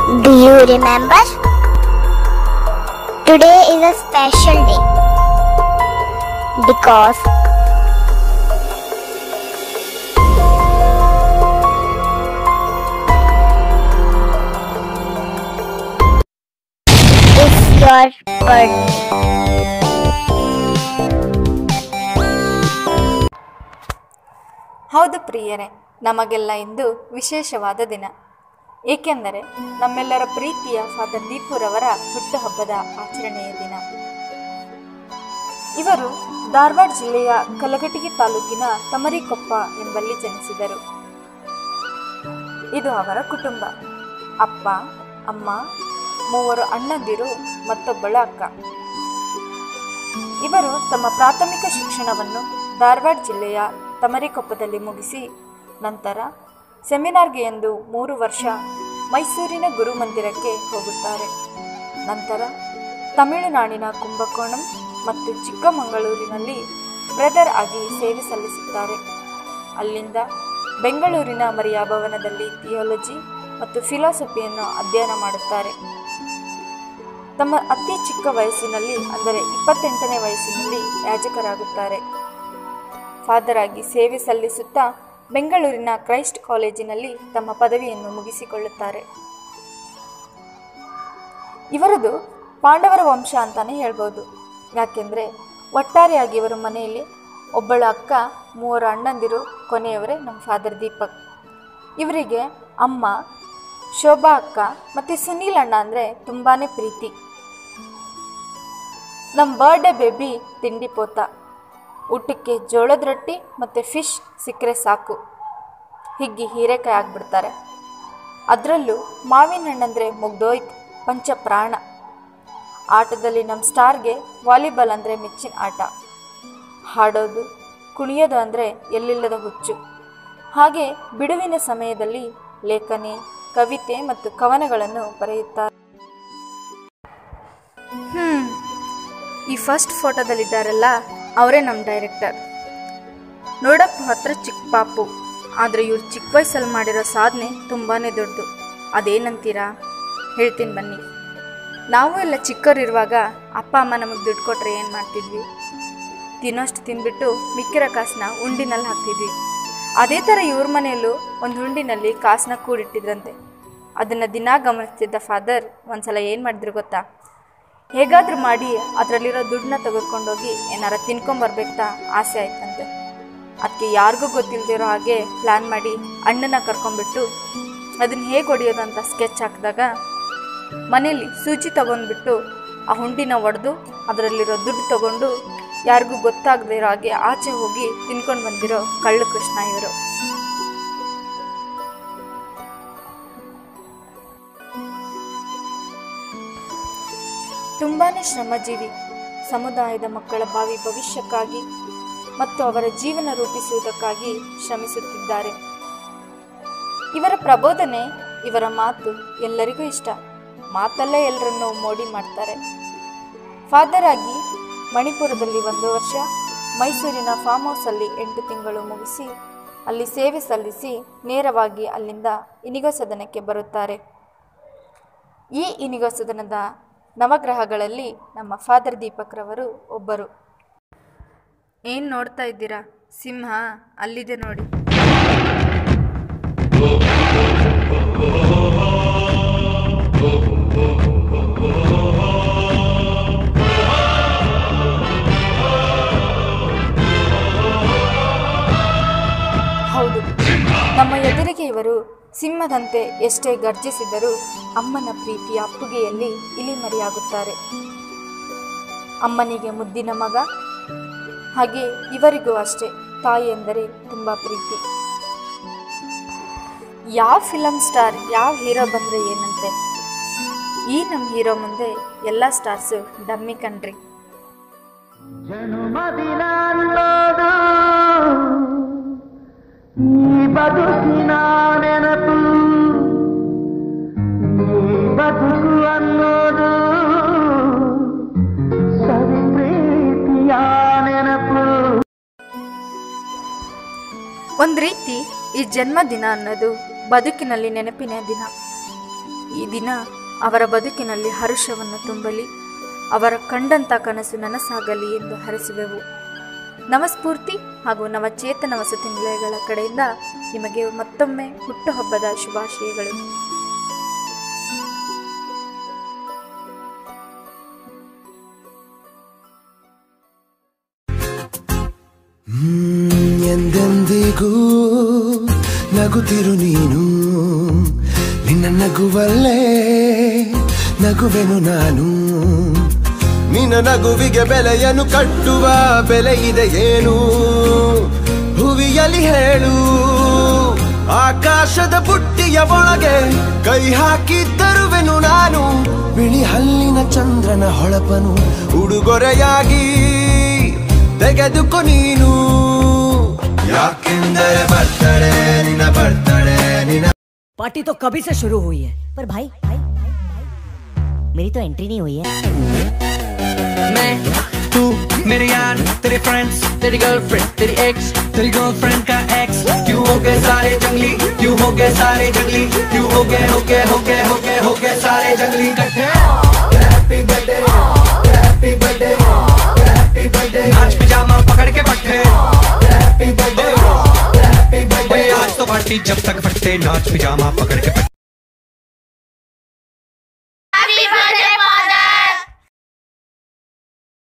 Do you remember? Today is a special day because it's your birthday. ಹೌದು ಪ್ರಿಯರೇ ನಮಗೆಲ್ಲ ಇಂದು ವಿಶೇಷವಾದ ದಿನ ಏಕೆಂದರೆ ನಮ್ಮೆಲ್ಲರ ಪ್ರೀತಿಯ ಫಾದರ್ ದೀಪುರವರ ಹುಟ್ಟುಹಬ್ಬದ ಆಚರಣೆಯ ದಿನ ಇವರು ಧಾರವಾಡ ಜಿಲ್ಲೆಯ ಕಲಘಟಗಿ ತಾಲೂಕಿನ ತಮರಿಕೊಪ್ಪ ಎಂಬಲ್ಲಿ ಜನಿಸಿದರು ಇದು ಅವರ ಕುಟುಂಬ ಅಪ್ಪ ಅಮ್ಮ ಮೂವರು ಅಣ್ಣಂದಿರು ಮತ್ತೊಬ್ಬಳ ಅಕ್ಕ ಇವರು ತಮ್ಮ ಪ್ರಾಥಮಿಕ ಶಿಕ್ಷಣವನ್ನು ಧಾರವಾಡ ಜಿಲ್ಲೆಯ ತಮರಿಕೊಪ್ಪದಲ್ಲಿ ಮುಗಿಸಿ ನಂತರ ಸೆಮಿನಾರ್ಗೆ ಎಂದು ಮೂರು ವರ್ಷ ಮೈಸೂರಿನ ಗುರುಮಂದಿರಕ್ಕೆ ಹೋಗುತ್ತಾರೆ ನಂತರ ತಮಿಳುನಾಡಿನ ಕುಂಭಕೋಣಂ ಮತ್ತು ಚಿಕ್ಕಮಗಳೂರಿನಲ್ಲಿ ಬ್ರದರ್ ಆಗಿ ಸೇವೆ ಸಲ್ಲಿಸುತ್ತಾರೆ ಅಲ್ಲಿಂದ ಬೆಂಗಳೂರಿನ ಮರಿಯಾ ಭವನದಲ್ಲಿ ಥಿಯಾಲಜಿ ಮತ್ತು ಫಿಲಾಸಫಿಯನ್ನು ಅಧ್ಯಯನ ಮಾಡುತ್ತಾರೆ ತಮ್ಮ ಅತಿ ಚಿಕ್ಕ ವಯಸ್ಸಿನಲ್ಲಿ ಅಂದರೆ ಇಪ್ಪತ್ತೆಂಟನೇ ವಯಸ್ಸಿನಲ್ಲಿ ಯಾಜಕರಾಗುತ್ತಾರೆ ಫಾದರ್ ಆಗಿ ಸೇವೆ ಸಲ್ಲಿಸುತ್ತಾ ಬೆಂಗಳೂರಿನ ಕ್ರೈಸ್ಟ್ ಕಾಲೇಜಿನಲ್ಲಿ ತಮ್ಮ ಪದವಿಯನ್ನು ಮುಗಿಸಿಕೊಳ್ಳುತ್ತಾರೆ ಇವರದು ಪಾಂಡವರ ವಂಶ ಅಂತಾನೆ ಹೇಳ್ಬೋದು ಯಾಕೆಂದರೆ ಒಟ್ಟಾರೆಯಾಗಿ ಇವರ ಮನೆಯಲ್ಲಿ ಒಬ್ಬಳ ಅಕ್ಕ ಮೂವರು ಅಣ್ಣಂದಿರು ಕೊನೆಯವರೇ ನಮ್ಮ ಫಾದರ್ ದೀಪಕ್ ಇವರಿಗೆ ಅಮ್ಮ ಶೋಭಾ ಅಕ್ಕ ಮತ್ತು ಸುನೀಲ್ ಅಣ್ಣ ಅಂದರೆ ತುಂಬಾ ಪ್ರೀತಿ ನಮ್ಮ ಬರ್ಡೇ ಬೇಬಿ ತಿಂಡಿ ಪೋತ ಊಟಕ್ಕೆ ಜೋಳದ ರೊಟ್ಟಿ ಮತ್ತು ಫಿಶ್ ಸಿಕ್ಕರೆ ಸಾಕು ಹಿಗ್ಗಿ ಹೀರೆಕಾಯಿ ಆಗಿಬಿಡ್ತಾರೆ ಅದರಲ್ಲೂ ಮಾವಿನ ಹಣ್ಣಂದರೆ ಮುಗ್ದೋಯ್ತು ಪಂಚ ಪ್ರಾಣ ಆಟದಲ್ಲಿ ನಮ್ಮ ಸ್ಟಾರ್ಗೆ ವಾಲಿಬಾಲ್ ಅಂದರೆ ಮೆಚ್ಚಿನ ಆಟ ಹಾಡೋದು ಕುಣಿಯೋದು ಅಂದರೆ ಎಲ್ಲಿಲ್ಲದ ಹುಚ್ಚು ಹಾಗೆ ಬಿಡುವಿನ ಸಮಯದಲ್ಲಿ ಲೇಖನಿ ಕವಿತೆ ಮತ್ತು ಕವನಗಳನ್ನು ಬರೆಯುತ್ತಾರೆ ಹ್ಮ್ ಈ ಫಸ್ಟ್ ಫೋಟೋದಲ್ಲಿದ್ದಾರಲ್ಲ ಅವರೇ ನಮ್ಮ ಡೈರೆಕ್ಟರ್ ನೋಡಕ್ಕೆ ಹತ್ರ ಚಿಕ್ಕ ಪಾಪು ಆದರೆ ಇವ್ರು ಚಿಕ್ಕ ವಯಸ್ಸಲ್ಲಿ ಮಾಡಿರೋ ಸಾಧನೆ ತುಂಬಾ ದೊಡ್ಡದು ಅದೇನಂತೀರಾ ಹೇಳ್ತೀನಿ ಬನ್ನಿ ನಾವು ಎಲ್ಲ ಚಿಕ್ಕವರಿರುವಾಗ ಅಪ್ಪ ಅಮ್ಮ ನಮಗೆ ದುಡ್ಡು ಕೊಟ್ಟರೆ ಏನು ಮಾಡ್ತಿದ್ವಿ ತಿನ್ನೋಷ್ಟು ತಿಂದ್ಬಿಟ್ಟು ಮಿಕ್ಕಿರೋ ಕಾಸನ್ನ ಉಂಡಿನಲ್ಲಿ ಹಾಕ್ತಿದ್ವಿ ಅದೇ ಥರ ಇವ್ರ ಮನೆಯಲ್ಲೂ ಒಂದು ಹುಂಡಿನಲ್ಲಿ ಕಾಸನ್ನ ಕೂಡಿಟ್ಟಿದ್ರಂತೆ ಅದನ್ನು ದಿನಾ ಗಮನಿಸ್ತಿದ್ದ ಫಾದರ್ ಒಂದ್ಸಲ ಏನು ಮಾಡಿದ್ರು ಗೊತ್ತಾ ಹೇಗಾದ್ರೂ ಮಾಡಿ ಅದರಲ್ಲಿರೋ ದುಡ್ಡನ್ನ ತೆಗೆದುಕೊಂಡೋಗಿ ಏನಾರ ತಿನ್ಕೊಂಬರ್ಬೇಕಾ ಆಸೆ ಆಯ್ತಂತೆ ಅದಕ್ಕೆ ಯಾರಿಗೂ ಗೊತ್ತಿಲ್ಲದಿರೋ ಹಾಗೆ ಪ್ಲ್ಯಾನ್ ಮಾಡಿ ಅಣ್ಣನ ಕರ್ಕೊಂಡ್ಬಿಟ್ಟು ಅದನ್ನು ಹೇಗೆ ಹೊಡೆಯೋದು ಅಂತ ಸ್ಕೆಚ್ ಹಾಕಿದಾಗ ಮನೇಲಿ ಸೂಜಿ ತಗೊಂಡ್ಬಿಟ್ಟು ಆ ಹುಂಡಿನ ಒಡೆದು ಅದರಲ್ಲಿರೋ ದುಡ್ಡು ತಗೊಂಡು ಯಾರಿಗೂ ಗೊತ್ತಾಗದೇ ಇರೋ ಹಾಗೆ ಆಚೆ ಹೋಗಿ ತಿನ್ಕೊಂಡು ಬಂದಿರೋ ಕಳ್ಳು ಕೃಷ್ಣ ಇವರು ತುಂಬಾ ಶ್ರಮಜೀವಿ ಸಮುದಾಯದ ಮಕ್ಕಳ ಭಾವಿ ಭವಿಷ್ಯಕ್ಕಾಗಿ ಮತ್ತು ಅವರ ಜೀವನ ರೂಪಿಸುವುದಕ್ಕಾಗಿ ಶ್ರಮಿಸುತ್ತಿದ್ದಾರೆ ಇವರ ಪ್ರಬೋಧನೆ ಇವರ ಮಾತು ಎಲ್ಲರಿಗೂ ಇಷ್ಟ ಮಾತಲ್ಲೇ ಎಲ್ಲರನ್ನು ಮೋಡಿ ಮಾಡ್ತಾರೆ ಫಾದರ್ ಆಗಿ ಮಣಿಪುರದಲ್ಲಿ ಒಂದು ವರ್ಷ ಮೈಸೂರಿನ ಫಾರ್ಮ್ ಹೌಸಲ್ಲಿ ಎಂಟು ತಿಂಗಳು ಮುಗಿಸಿ ಅಲ್ಲಿ ಸೇವೆ ಸಲ್ಲಿಸಿ ನೇರವಾಗಿ ಅಲ್ಲಿಂದ ಇನಿಗೋ ಸದನಕ್ಕೆ ಬರುತ್ತಾರೆ ಈ ಇನಿಗೋ ಸದನದ ನವಗ್ರಹಗಳಲ್ಲಿ ನಮ್ಮ ಫಾದರ್ ದೀಪಕ್ರವರು ಒಬ್ಬರು ಏನು ನೋಡ್ತಾ ಇದ್ದೀರಾ ಸಿಂಹ ಅಲ್ಲಿದೆ ನೋಡಿ ಹೌದು ನಮ್ಮ ಎದುರಿಗೆ ಇವರು ಸಿಂಹದಂತೆ ಎಷ್ಟೇ ಗರ್ಜಿಸಿದರೂ ಅಮ್ಮನ ಪ್ರೀತಿಯ ಅಪ್ಪುಗೆಯಲ್ಲಿ ಇಲಿಮರಿಯಾಗುತ್ತಾರೆ ಅಮ್ಮನಿಗೆ ಮುದ್ದಿನ ಮಗ ಹಾಗೆ ಇವರಿಗೂ ಅಷ್ಟೇ ತಾಯಿ ಎಂದರೆ ತುಂಬ ಪ್ರೀತಿ ಯಾವ ಫಿಲಮ್ ಸ್ಟಾರ್ ಯಾವ ಹೀರೋ ಬಂದರೆ ಏನಂತೆ ಈ ನಮ್ಮ ಹೀರೋ ಮುಂದೆ ಎಲ್ಲ ಸ್ಟಾರ್ಸು ಡಮ್ಮಿ ಕಣ್ರಿ ಜನುಮದಿನ ಅನ್ನೋದು ಈ ಬದುಕಿನ ನೆನಪು ಈ ಬದುಕು ಅನ್ನೋದು ಸವಿ ಪ್ರೀತಿಯ ನೆನಪು ಒಂದು ರೀತಿ ಈ ಜನ್ಮದಿನ ಅನ್ನೋದು ಬದುಕಿನಲ್ಲಿ ನೆನಪಿನ ದಿನ ಈ ದಿನ ಅವರ ಬದುಕಿನಲ್ಲಿ ಹರುಷವನ್ನು ತುಂಬಲಿ ಅವರ ಕಂಡಂಥ ಕನಸು ನನಸಾಗಲಿ ಎಂದು ಹರಸುವೆವು ನವಸ್ಫೂರ್ತಿ ಹಾಗೂ ನವಚೇತನ ವಸತಿ ನಿಲಯಗಳ ಕಡೆಯಿಂದ ನಿಮಗೆ ಮತ್ತೊಮ್ಮೆ ಹುಟ್ಟುಹಬ್ಬದ ಶುಭಾಶಯಗಳು ಹ್ಮ್, ಎಂದೆಂದಿಗೂ ನಗುತ್ತಿರು ನೀನು ನಿನ್ನ ನಗುವಲ್ಲೇ ನಗುವೆನು ನಾನು ನಿನ್ನ ನಗುವಿಗೆ ಬೆಲೆಯನ್ನು ಕಟ್ಟುವ ಬೆಲೆ ಇದೆ ಏನು ಹುವಿಯಲ್ಲಿ ಹೇಳು ಆಕಾಶದ ಬುಟ್ಟಿಯ ಒಳಗೆ ಕೈ ಹಾಕಿ ತರುವೆನು ನಾನು ಬಿಳಿ ಹಲ್ಲಿನ ಚಂದ್ರನ ಹೊಳಪನು ಉಡುಗೊರೆಯಾಗಿ ತೆಗೆದುಕೊ ನೀನು ಯಾಕೆಂದರೆ ಬರ್ತಡೆ ನಿನ್ನ ಬರ್ತಡೆ ನಿನ್ನ पार्टी तो कभी से शुरू हुई है पर भाई भाई भाई भाई मेरी तो एंट्री नहीं हुई है मैं तू मेरे यार तेरे फ्रेंड्स तेरी गर्लफ्रेंड तेरी एक्स तेरी गर्लफ्रेंड का एक्स क्यों हो गए सारे जंगली क्यों हो गए सारे जंगली क्यों हो गए हो गए हो गए हो गए हो गए सारे जंगली इकट्ठे happy birthday happy birthday happy birthday नाच पिजामा पकड़ के पट्टे हैप्पी बर्थडे हैप्पी बर्थडे आज तो पार्टी जब तक फटते नाच पिजामा पकड़ के पट्टे